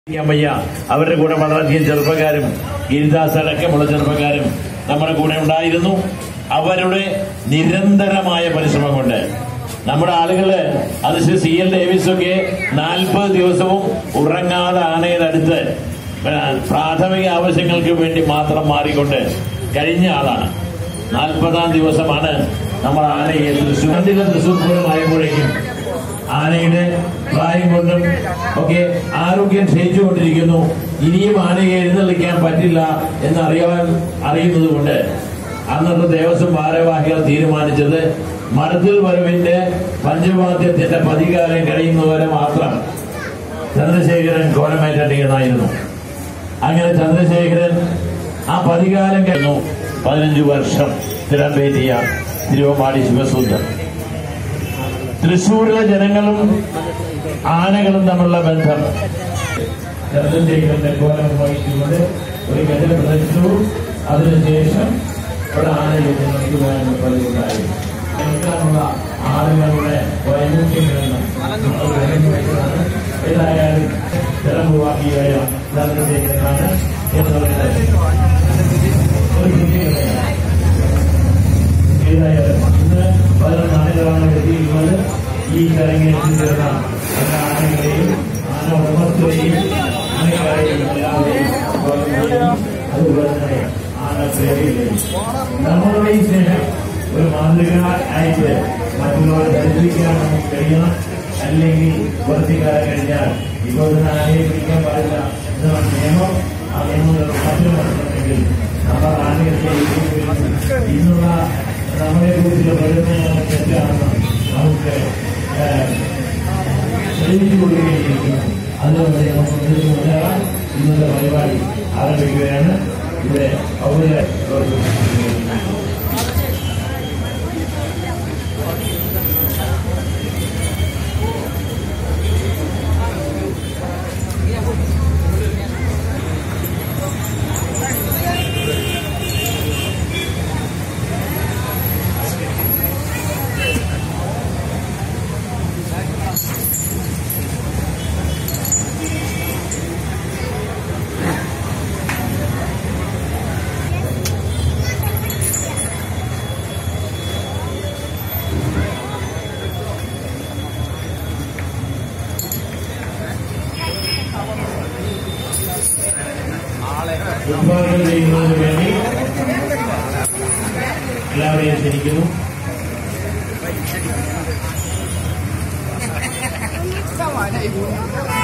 ചെയ്യാൻ വയ്യ അവരുടെ കൂടെ വളരെയധികം ചെറുപ്പക്കാരും ഗിരിദാസ് അടക്കമുള്ള ചെറുപ്പക്കാരും നമ്മുടെ കൂടെ ഉണ്ടായിരുന്നു അവരുടെ നിരന്തരമായ പരിശ്രമം കൊണ്ട് നമ്മുടെ ആളുകള് അത് ശ്രീ സി എൽ ഡേവിസ് ഒക്കെ നാൽപ്പത് ദിവസവും ഉറങ്ങാതെ ആനയുടെ അടുത്ത് പ്രാഥമിക ആവശ്യങ്ങൾക്ക് വേണ്ടി മാത്രം മാറിക്കൊണ്ട് കഴിഞ്ഞ ആളാണ് നാൽപ്പതാം ദിവസമാണ് നമ്മൾ ആനയെ തൃശ്ശൂർ തൃശ്ശൂർ പൂരം ആയപ്പോഴേക്കും ആനയുടെ പ്രായം കൊണ്ടും ഒക്കെ ആരോഗ്യം ക്ഷയിച്ചുകൊണ്ടിരിക്കുന്നു ഇനിയും ആനയെ എഴുന്നള്ളിക്കാൻ പറ്റില്ല എന്ന് അറിയാൻ അറിയുന്നത് കൊണ്ട് അന്നത്തെ ദേവസ്വം ഭാരവാഹികൾ തീരുമാനിച്ചത് മടത്തിൽ വരവിന്റെ പഞ്ചവാദ്യത്തിന്റെ പതികാലം കഴിയുന്നവരെ മാത്രം ചന്ദ്രശേഖരൻ കോലമേറ്റേണ്ടിയെന്നായിരുന്നു അങ്ങനെ ചന്ദ്രശേഖരൻ ആ പതികാലം കഴിഞ്ഞു പതിനഞ്ച് വർഷം സ്ഥിരം പേറ്റിയ തിരുവമ്പാടി ശിവസുന്ദർ തൃശ്ശൂരിലെ ജനങ്ങളും ആനകളും തമ്മിലുള്ള ബന്ധം ചന്ദ്രശേഖരന്റെ കോലം വഹിച്ചുകൊണ്ട് ഒരു ഗജ പ്രദർശിച്ചു അതിനുശേഷം ഒരു ആനയെ നിർത്തുവാനുള്ള പതിവുണ്ടായി കേൾക്കാനുള്ള ആളുകളുടെ വൈമുഖ്യങ്ങളെന്ന് നമ്മൾ വിലയിരുത്തുന്നതാണ്. ഏതായാലും ജനമുവാക്കിയായ ചന്ദ്രശേഖരനാണ് എന്നുള്ളത് ഒരു പ്രത്യേകതയാണ് ഏതായാലും ഇന്ന് പതിനൊന്ന് ആനകളാണ് എത്തിയിട്ടുള്ളത് ഈ ചടങ്ങിൽ എത്തിച്ചേർന്ന എല്ലാ ആനകളെയും ആന ഉടമസ്ഥരെയും ആനക്കാരെയും എല്ലാവരെയും സ്വാഗതം ചെയ്യുന്നു. അതുപോലെ തന്നെ ആനപ്രേമികളെയും നമ്മളുടെ ഈ സ്നേഹം ഒരു മാതൃക ആയിട്ട് മറ്റുള്ളവരെ ധരിപ്പിക്കാൻ നമുക്ക് കഴിയണം അല്ലെങ്കിൽ കുറച്ചു കാലം കഴിഞ്ഞാൽ ഇപ്പോൾ തന്നെ ആനയെ പിടിക്കാൻ പാടില്ല എന്നാണ് നിയമം ആ നിയമങ്ങൾ മാറ്റം വരുന്നുണ്ടെങ്കിൽ നമ്മൾ ആനയെ ഇന്നുള്ള നമ്മളെ കുറിച്ചുള്ള പ്രചരണങ്ങൾ തെറ്റാണെന്ന് നമുക്ക് തെളിയിച്ചു കൊടുക്കുകയും അതുകൊണ്ട് നമുക്ക് മുന്നിൽ മുന്നേറാം ഇന്നത്തെ പരിപാടി ആരംഭിക്കുകയാണ് ഇവിടെ ഔദ്യോഗിക ഉദ്ഘാടനം ചെയ്യുന്നതിന് വേണ്ടി എല്ലാവരെയും ക്ഷണിക്കുന്നു Sao mà này buồn